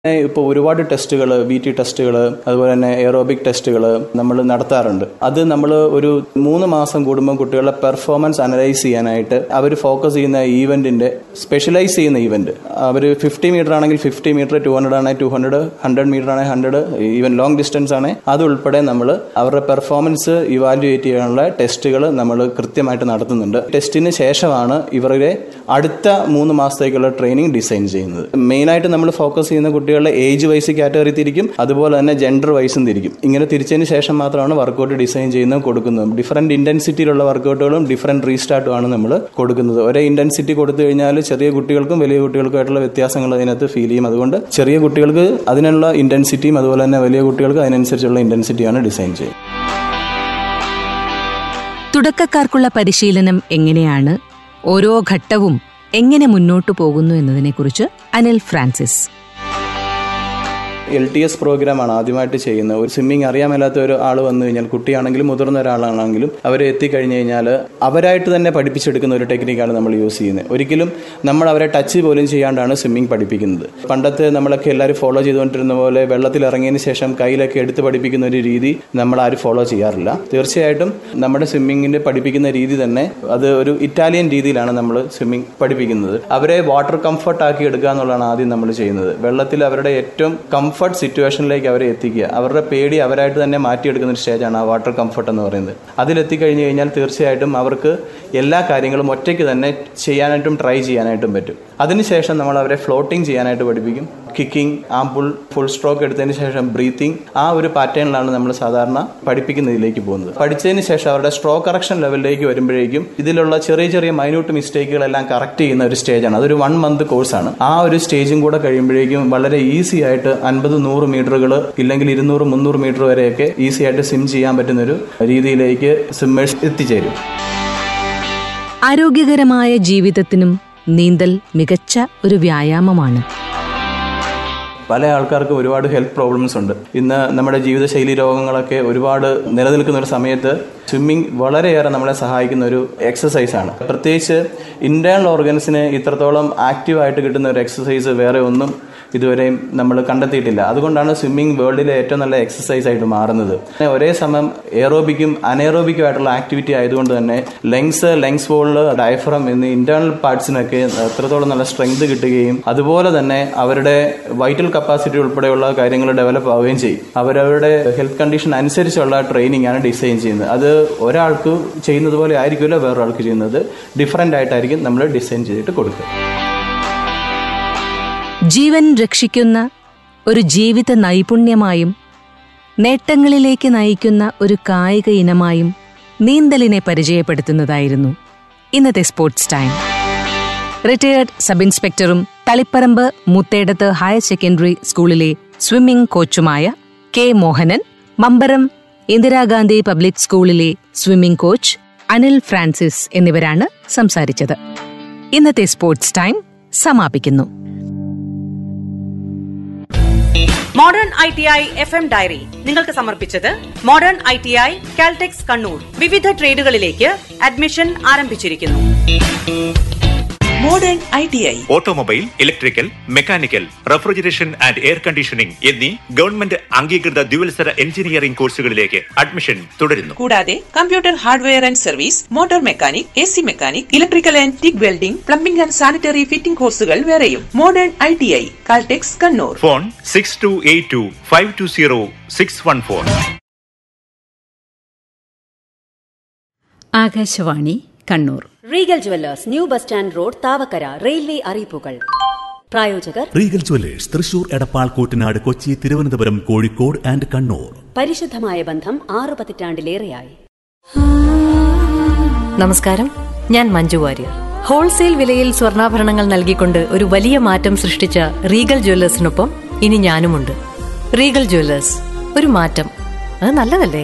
ഇപ്പോൾ ഒരുപാട് ടെസ്റ്റുകൾ ബി ടി ടെസ്റ്റുകൾ അതുപോലെ തന്നെ എയറോബിക് ടെസ്റ്റുകൾ നമ്മൾ നടത്താറുണ്ട് അത് നമ്മൾ ഒരു മൂന്ന് മാസം കൂടുമ്പോൾ കുട്ടികളുടെ പെർഫോമൻസ് അനലൈസ് ചെയ്യാനായിട്ട് അവർ ഫോക്കസ് ചെയ്യുന്ന ഈവെന്റിന്റെ സ്പെഷ്യലൈസ് ചെയ്യുന്ന ഈവന്റ് അവർ ഫിഫ്റ്റി മീറ്റർ ആണെങ്കിൽ ഫിഫ്റ്റി മീറ്റർ ടു ഹൺഡ്രഡ് ആണെങ്കിൽ ടു ഹൺഡ്രഡ് ഹൺഡ്രഡ് മീറ്റർ ആണെങ്കിൽ ഹൺഡ്രഡ് ഈവൻ ലോങ് ഡിസ്റ്റൻസ് ആണ് അത് ഉൾപ്പെടെ നമ്മൾ അവരുടെ പെർഫോമൻസ് ഇവാലുവേറ്റ് ചെയ്യാനുള്ള ടെസ്റ്റുകൾ നമ്മൾ കൃത്യമായിട്ട് നടത്തുന്നുണ്ട് ടെസ്റ്റിന് ശേഷമാണ് ഇവരുടെ അടുത്ത മൂന്ന് മാസത്തേക്കുള്ള ട്രെയിനിങ് ഡിസൈൻ ചെയ്യുന്നത് മെയിനായിട്ട് നമ്മൾ ഫോക്കസ് ചെയ്യുന്ന കുട്ടികളുടെ ഏജ് വൈസ് കാറ്റഗറി തിരിക്കും അതുപോലെ തന്നെ ജെൻഡർ വൈസും തിരിക്കും ഇങ്ങനെ തിരിച്ചതിന് ശേഷം മാത്രമാണ് വർക്കൗട്ട് ഡിസൈൻ ചെയ്യുന്നതും കൊടുക്കുന്നതും ഡിഫറെന്റ് ഇന്റൻസിറ്റിയിലുള്ള വർക്കൗട്ടുകളും ഡിഫറെന്റ് റീസ്റ്റാർട്ടും ആണ് നമ്മൾ കൊടുക്കുന്നത് ഒരേ ഇന്റൻസിറ്റി കൊടുത്തു കഴിഞ്ഞാൽ ചെറിയ കുട്ടികൾക്കും വലിയ കുട്ടികൾക്കും ആയിട്ടുള്ള വ്യത്യാസങ്ങൾ അതിനകത്ത് ഫീൽ ചെയ്യും അതുകൊണ്ട് ചെറിയ കുട്ടികൾക്ക് അതിനുള്ള ഇന്റൻസിറ്റിയും അതുപോലെ തന്നെ വലിയ കുട്ടികൾക്ക് അതിനനുസരിച്ചുള്ള ഇന്റൻസിറ്റിയാണ് ഡിസൈൻ ചെയ്യുന്നത് തുടക്കക്കാർക്കുള്ള പരിശീലനം എങ്ങനെയാണ് ഓരോ ഘട്ടവും എങ്ങനെ മുന്നോട്ടു പോകുന്നു എന്നതിനെക്കുറിച്ച് Anil Francis L T S പ്രോഗ്രാമാണ് ആദ്യമായിട്ട് ചെയ്യുന്നത് ഒരു സ്വിമ്മിങ് അറിയാൻ മേലാത്ത ഒരു ആൾ വന്നു കഴിഞ്ഞാൽ കുട്ടിയാണെങ്കിലും മുതിർന്ന ഒരാളാണെങ്കിലും അവർ എത്തിക്കഴിഞ്ഞ് കഴിഞ്ഞാൽ അവരായിട്ട് തന്നെ പഠിപ്പിച്ചെടുക്കുന്ന ഒരു ടെക്നിക്കാണ് നമ്മൾ യൂസ് ചെയ്യുന്നത് ഒരിക്കലും നമ്മൾ അവരെ ടച്ച് പോലും ചെയ്യാണ്ടാണ് സ്വിമ്മിങ് പഠിപ്പിക്കുന്നത് പണ്ടത്തെ നമ്മളൊക്കെ എല്ലാവരും ഫോളോ ചെയ്തുകൊണ്ടിരുന്ന പോലെ വെള്ളത്തിൽ ഇറങ്ങിയതിന് ശേഷം കയ്യിലൊക്കെ എടുത്ത് പഠിപ്പിക്കുന്ന ഒരു രീതി നമ്മൾ ആരും ഫോളോ ചെയ്യാറില്ല തീർച്ചയായിട്ടും നമ്മുടെ സ്വിമ്മിങ്ങിന്റെ പഠിപ്പിക്കുന്ന രീതി തന്നെ അത് ഒരു ഇറ്റാലിയൻ രീതിയിലാണ് നമ്മൾ സ്വിമ്മിങ് പഠിപ്പിക്കുന്നത് അവരെ വാട്ടർ കംഫർട്ട് ആക്കി എടുക്കുക എന്നുള്ളതാണ് ആദ്യം നമ്മൾ ചെയ്യുന്നത് വെള്ളത്തിൽ അവരുടെ ഏറ്റവും കംഫർട്ട് സിറ്റുവേഷനിലേക്ക് അവരെ എത്തിക്കുക അവരുടെ പേടി അവരായിട്ട് തന്നെ മാറ്റിയെടുക്കുന്ന ഒരു സ്റ്റേജാണ് ആ വാട്ടർ കംഫർട്ട് എന്ന് പറയുന്നത് അതിലെത്തിക്കഴിഞ്ഞ് കഴിഞ്ഞാൽ തീർച്ചയായിട്ടും അവർക്ക് എല്ലാ കാര്യങ്ങളും ഒറ്റയ്ക്ക് തന്നെ ചെയ്യാനായിട്ടും ട്രൈ ചെയ്യാനായിട്ടും പറ്റും അതിനുശേഷം നമ്മൾ അവരെ ഫ്ലോട്ടിംഗ് ചെയ്യാനായിട്ട് പഠിപ്പിക്കും കിക്കിംഗ് ആംപുൾ ഫുൾ സ്ട്രോക്ക് എടുത്തതിന് ശേഷം ബ്രീത്തിങ് ആ ഒരു പാറ്റേണിലാണ് നമ്മൾ സാധാരണ പഠിപ്പിക്കുന്നതിലേക്ക് പോകുന്നത് പഠിച്ചതിന് ശേഷം അവരുടെ സ്ട്രോക്ക് കറക്ഷൻ ലെവലിലേക്ക് വരുമ്പോഴേക്കും ഇതിലുള്ള ചെറിയ ചെറിയ മൈന്യൂട്ട് മിസ്റ്റേക്കുകളെല്ലാം കറക്റ്റ് ചെയ്യുന്ന ഒരു സ്റ്റേജാണ് അതൊരു വൺ മന്ത് കോഴ്സാണ് ആ ഒരു സ്റ്റേജും കൂടെ കഴിയുമ്പോഴേക്കും വളരെ ഈസി ആയിട്ട് അൻപത് നൂറ് മീറ്ററുകൾ ഇല്ലെങ്കിൽ ഇരുന്നൂറ് മുന്നൂറ് മീറ്റർ വരെയൊക്കെ ഈസി ആയിട്ട് സ്വിം ചെയ്യാൻ പറ്റുന്ന ഒരു രീതിയിലേക്ക് സ്വിമ്മേഴ്സ് എത്തിച്ചേരും ആരോഗ്യകരമായ ജീവിതത്തിനും നീന്തൽ മികച്ച ഒരു വ്യായാമമാണ് പല ആൾക്കാർക്കും ഒരുപാട് ഹെൽത്ത് പ്രോബ്ലംസ് ഉണ്ട് ഇന്ന് നമ്മുടെ ജീവിതശൈലി രോഗങ്ങളൊക്കെ ഒരുപാട് നിലനിൽക്കുന്ന ഒരു സമയത്ത് സ്വിമ്മിങ് വളരെയേറെ നമ്മളെ സഹായിക്കുന്ന ഒരു എക്സസൈസ് ആണ് പ്രത്യേകിച്ച് ഇന്റേണൽ ഓർഗൻസിന് ഇത്രത്തോളം ആക്റ്റീവായിട്ട് കിട്ടുന്ന ഒരു എക്സസൈസ് വേറെ ഒന്നും ഇതുവരെയും നമ്മൾ കണ്ടെത്തിയിട്ടില്ല അതുകൊണ്ടാണ് സ്വിമ്മിംഗ് വേൾഡിലെ ഏറ്റവും നല്ല എക്സസൈസ് ആയിട്ട് മാറുന്നത് ഒരേ സമയം എയറോബിക്കും അനേറോബിക്കും ആയിട്ടുള്ള ആക്ടിവിറ്റി ആയതുകൊണ്ട് തന്നെ ലെങ്സ് ലെങ്സ് വോളില് ഡയഫ്രം എന്നീ ഇന്റേണൽ പാർട്സിനൊക്കെ എത്രത്തോളം നല്ല സ്ട്രെങ്ത് കിട്ടുകയും അതുപോലെ തന്നെ അവരുടെ വൈറ്റൽ കപ്പാസിറ്റി ഉൾപ്പെടെയുള്ള കാര്യങ്ങൾ ഡെവലപ്പ് ആവുകയും ചെയ്യും അവരവരുടെ ഹെൽത്ത് കണ്ടീഷൻ അനുസരിച്ചുള്ള ട്രെയിനിങ് ആണ് ഡിസൈൻ ചെയ്യുന്നത് അത് ഒരാൾക്ക് ചെയ്യുന്നത് പോലെ ആയിരിക്കില്ല വേറൊരാൾക്ക് ചെയ്യുന്നത് ഡിഫറെൻ്റ് ആയിട്ടായിരിക്കും നമ്മൾ ഡിസൈൻ ചെയ്തിട്ട് കൊടുക്കുക ജീവൻ രക്ഷിക്കുന്ന ഒരു ജീവിത നൈപുണ്യമായും നേട്ടങ്ങളിലേക്ക് നയിക്കുന്ന ഒരു കായിക ഇനമായും നീന്തലിനെ പരിചയപ്പെടുത്തുന്നതായിരുന്നു ഇന്നത്തെ സ്പോർട്സ് ടൈം റിട്ടയേർഡ് സബ് ഇൻസ്പെക്ടറും തളിപ്പറമ്പ് മുത്തേടത്ത് ഹയർ സെക്കൻഡറി സ്കൂളിലെ സ്വിമ്മിംഗ് കോച്ചുമായ കെ മോഹനൻ മമ്പറം ഇന്ദിരാഗാന്ധി പബ്ലിക് സ്കൂളിലെ സ്വിമ്മിംഗ് കോച്ച് അനിൽ ഫ്രാൻസിസ് എന്നിവരാണ് സംസാരിച്ചത് ഇന്നത്തെ സ്പോർട്സ് ടൈം സമാപിക്കുന്നു modern I T I F M diary നിങ്ങൾക്ക് സമർപ്പിച്ചത് modern I T I Caltex Kannur വിവിധ ട്രേഡുകളിലേക്ക് അഡ്മിഷൻ ആരംഭിച്ചിരിക്കുന്നു modern I T I automobile electrical mechanical refrigeration and air conditioning എന്നീ ഗവൺമെന്റ് അംഗീകൃത ദ്വിവത്സര എഞ്ചിനീയറിംഗ് കോഴ്സുകളിലേക്ക് അഡ്മിഷൻ തുടരുന്നു കൂടാതെ computer hardware and service motor mechanic A C mechanic electrical and TIG welding plumbing and sanitary fitting കോഴ്സുകൾ വേറെയും modern I T I Caltex Kannur phone six two eight two five two zero six one four Akashvani Kannur Regal jewellers new bus stand road Thavakkara railway അറിയിപ്പുകൾ പ്രായോജകർ Regal jewellers Thrissur Edappal Koottanad Kochi Thiruvananthapuram Kozhikode and Kannur പരിശുദ്ധമായ ബന്ധം ആറു പതിറ്റാണ്ടിലേറെയായി നമസ്കാരം ഞാൻ മഞ്ജു വാര്യർ ഹോൾസെയിൽ വിലയിൽ സ്വർണ്ണാഭരണങ്ങൾ നൽകിക്കൊണ്ട് ഒരു വലിയ മാറ്റം സൃഷ്ടിച്ച റീഗൽ ജ്വല്ലേഴ്സിനൊപ്പം ഇനി ഞാനുമുണ്ട് റീഗൽ ജ്വല്ലേഴ്സ് ഒരു മാറ്റം അത് നല്ലതല്ലേ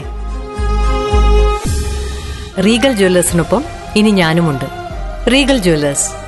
റീഗൽ ജ്വല്ലേഴ്സിനൊപ്പം ഇനി ഞാനുമുണ്ട് റീഗൽ ജ്വല്ലേഴ്സ്